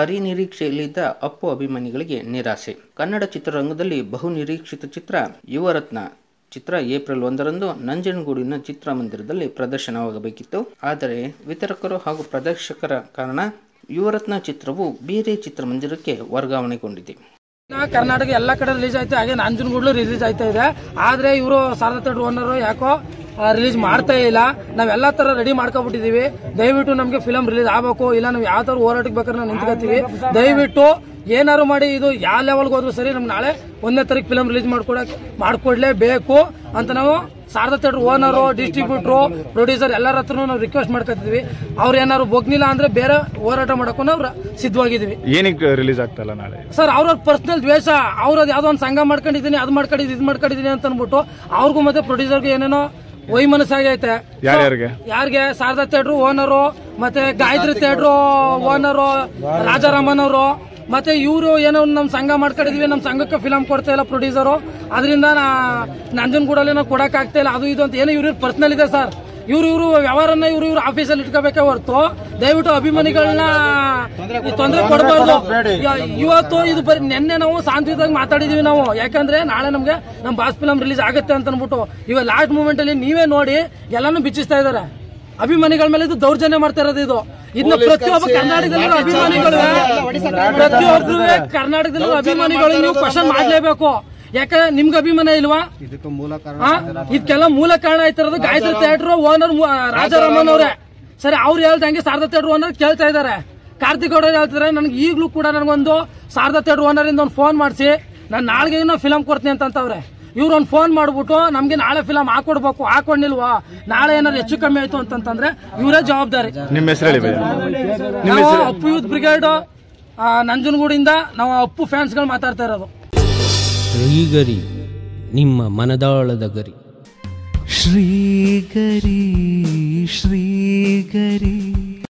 ಭಾರೀ ನಿರೀಕ್ಷೆಯಲ್ಲಿದ್ದ ಅಪ್ಪು ಅಭಿಮಾನಿಗಳಿಗೆ ನಿರಾಸೆ ಕನ್ನಡ ಚಿತ್ರರಂಗದಲ್ಲಿ ಬಹು ನಿರೀಕ್ಷಿತ ಚಿತ್ರ ಯುವರತ್ನ ಚಿತ್ರ ಏಪ್ರಿಲ್ ಒಂದರಂದು ನಂಜನಗೂಡಿನ ಚಿತ್ರಮಂದಿರದಲ್ಲಿ ಪ್ರದರ್ಶನವಾಗಬೇಕಿತ್ತು ಆದರೆ ವಿತರಕರು ಹಾಗೂ ಪ್ರದರ್ಶಕರ ಕಾರಣ ಯುವರತ್ನ ಚಿತ್ರವು ಬೇರೆ ಚಿತ್ರಮಂದಿರಕ್ಕೆ ವರ್ಗಾವಣೆಗೊಂಡಿದೆ ನಾ ಕರ್ನಾಟಕ ಎಲ್ಲ ಕಡೆ ರಿಲೀಸ್ ಆಯ್ತು ಹಾಗೆ ನಂಜನಗೂಡ್ಲು ರಿಲೀಸ್ ಆಯ್ತಾ ಇದೆ ಆದ್ರೆ ಇವರು ಶಾರದಾ ಥಿಯೇಟರ್ ಓನರ್ ಯಾಕೋ ರಿಲೀಸ್ ಮಾಡ್ತಾ ಇಲ್ಲ ನಾವೆಲ್ಲ ತರ ರೆಡಿ ಮಾಡ್ಕೊಬಿಟ್ಟಿದೀವಿ ದಯವಿಟ್ಟು ನಮ್ಗೆ ಫಿಲಂ ರಿಲೀಸ್ ಆಗ್ಬೇಕು ಇಲ್ಲ ನಾವು ಯಾವ ತರ ಹೋರಾಟಕ್ಕೆ ಬೇಕಾದ್ರೆ ನಾವು ನಿಂತ್ಕೊತೀವಿ ದಯವಿಟ್ಟು ಏನಾರು ಮಾಡಿ ಇದು ಯಾವ ಲೆವೆಲ್ಗೆ ಹೋದ್ರು ಸರಿ ನಮ್ಗೆ ನಾಳೆ ಒಂದನೇ ತಾರೀಕು ಫಿಲಂ ರಿಲೀಸ್ ಮಾಡ್ಕೊಡಕ್ ಮಾಡ್ಕೊಡ್ಲೇಬೇಕು ಅಂತ ನಾವು Sharada theatre owner distributors producer ಎಲ್ಲರ ಹತ್ರ ನಾವು ರಿಕ್ವೆಸ್ಟ್ ಮಾಡ್ಕೊತಿದ್ವಿ ಅವ್ರು ಏನಾರು ಬೊಗ್ನಿಲ್ಲ ಅಂದ್ರೆ ಬೇರೆ ಹೋರಾಟ ಮಾಡಕ್ಕೂ ನಾವು ಸಿದ್ಧವಾಗಿದ್ದೀವಿ ಏನಕ್ಕೆ ರಿಲೀಸ್ ಆಗ್ತಲ್ಲ ನಾಳೆ ಸರ್ ಅವ್ರವ್ರ ಪರ್ಸನಲ್ ದ್ವೇಷ ಅವ್ರದ್ದು ಯಾವ್ದೋ ಒಂದು ಸಂಘ ಮಾಡ್ಕೊಂಡಿದ್ದೀನಿ ಅದು ಮಾಡ್ಕೊಂಡಿದ್ದೀನಿ ಇದು ಮಾಡ್ಕೊಂಡಿದ್ದೀನಿ ಅಂತ ಅನ್ಬಿಟ್ಟು ಅವ್ರಿಗೂ ಮತ್ತೆ ಪ್ರೊಡ್ಯೂಸರ್ಗೂ ಏನೇನೋ ವೈಮನಸ್ಸಾಗೈತೆ ಯಾರ್ಯಾರಿಗೆ ಯಾರಿಗೆ ಶಾರದಾ ಥಿಯೇಟ್ರು ಓನರು ಮತ್ತೆ ಗಾಯತ್ರಿ ಥಿಯೇಟ್ರು ಓನರು ರಾಜಾರಾಮನ್ ಅವರು ಮತ್ತೆ ಇವರು ಏನೋ ಒಂದ್ ನಮ್ ಸಂಘ ಮಾಡ್ಕೊಂಡಿದೀವಿ ನಮ್ ಸಂಘಕ್ಕೆ ಫಿಲಂ ಕೊಡ್ತಾ ಇಲ್ಲ ಪ್ರೊಡ್ಯೂಸರು ಅದರಿಂದ ನಂಜನಗೂಡಲ್ಲಿ ನಾವು ಕೊಡಕ್ ಆಗ್ತಾ ಇಲ್ಲ ಅದು ಇದು ಅಂತ ಏನೋ ಇವ್ರ ಪರ್ಸನಲ್ ಇದೆ ಸರ್ ಇವ್ರು ಇವರು ವ್ಯವಹಾರನ ಇವ್ರು ಇವ್ರು ಆಫೀಸಲ್ಲಿ ಇಟ್ಕೋಬೇಕೇ ಹೊರತು ದಯವಿಟ್ಟು ಅಭಿಮಾನಿಗಳನ್ನ ತೊಂದರೆ ಕೊಡಬಾರ್ದು ಇವತ್ತು ಇದು ಬರೀ ನಿನ್ನೆ ನಾವು ಶಾಂತಿಯುತವಾಗಿ ಮಾತಾಡಿದೀವಿ ನಾವು ಯಾಕಂದ್ರೆ ನಾಳೆ ನಮ್ಗೆ ನಮ್ ಬಾಸ್ ಫಿಲಂ ರಿಲೀಸ್ ಆಗುತ್ತೆ ಅಂತ ಅನ್ಬಿಟ್ಟು ಇವಾಗ ಲಾಸ್ಟ್ ಮೂಮೆಂಟ್ ಅಲ್ಲಿ ನೀವೇ ನೋಡಿ ಎಲ್ಲಾನು ಬಿಚ್ಚಿಸ್ತಾ ಇದಾರೆ ಅಭಿಮಾನಿಗಳ ಮೇಲೆ ಇದು ದೌರ್ಜನ್ಯ ಮಾಡ್ತಾ ಇರೋದು ಇದು ಇದನ್ನ ಪ್ರತಿಯೊಬ್ಬ ಕರ್ನಾಟಕದಲ್ಲಿರೋ ಅಭಿಮಾನಿಗಳು ಪ್ರತಿಯೊಬ್ಬರು ಕರ್ನಾಟಕದಲ್ಲಿರೋ ಅಭಿಮಾನಿಗಳು ನೀವು ಕ್ವಶನ್ ಮಾಡ್ಲೇಬೇಕು ಯಾಕಂದ್ರೆ ನಿಮ್ಗೆ ಅಭಿಮಾನ ಇಲ್ವಾ ಆ? ಇದಕ್ಕೆಲ್ಲ ಮೂಲ ಕಾರಣ ಆಯ್ತಿರೋದು ಗಾಯತ್ರಿ ಥಿಯೇಟರ್ ಓನರ್ ರಾಜಾರಾಮನ್ ಅವರೇ ಸರಿ ಅವ್ರು ಹೇಳ್ದಂಗೆ ಶಾರದಾ ಥಿಯೇಟರ್ ಓನರ್ ಕೇಳ್ತಾ ಇದಾರೆ ಕಾರ್ತಿಕ್ ಗೌಡ ಹೇಳ್ತಿದ್ದಾರೆ ನನಗೆ ಈಗಲೂ ಕೂಡ ನನಗೊಂದು ಶಾರದಾ ಥಿಯೇಟರ್ ಓನರ್ ಇಂದ ಒಂದು ಫೋನ್ ಮಾಡಿಸಿ ನಾನು ನಾಳೆಗೆ ಫಿಲಂ ಕೊಡ್ತೀನಿ ಅಂತಂತವ್ರೆ ಇವ್ರು ಒಂದು ಫೋನ್ ಮಾಡ್ಬಿಟ್ಟು ನಮ್ಗೆ ನಾಳೆ ಫಿಲಂ ಹಾಕೊಡ್ಬೇಕು ಹಾಕೊಂಡಿಲ್ವಾ ನಾಳೆ ಏನಾದ್ರು ಹೆಚ್ಚು ಕಮ್ಮಿ ಆಯ್ತು ಅಂತಂತಂದ್ರೆ ಇವರೇ ಜವಾಬ್ದಾರಿ ನಿಮ್ಮ ಹೆಸರು ಹೇಳಿ ಭಯ್ಯ ನಾವು ಅಪ್ಪು ಯೂತ್ ಬ್ರಿಗೇಡ್ ನಂಜನಗೂಡಿಂದ ನಾವು ಅಪ್ಪು ಫ್ಯಾನ್ಸ್ಗಳು ಮಾತಾಡ್ತಾ ಇರೋದು ಶ್ರೀಗರಿ ನಿಮ್ಮ ಮನದಾಳದ ಗರಿ ಶ್ರೀಗರಿ ಶ್ರೀಗರಿ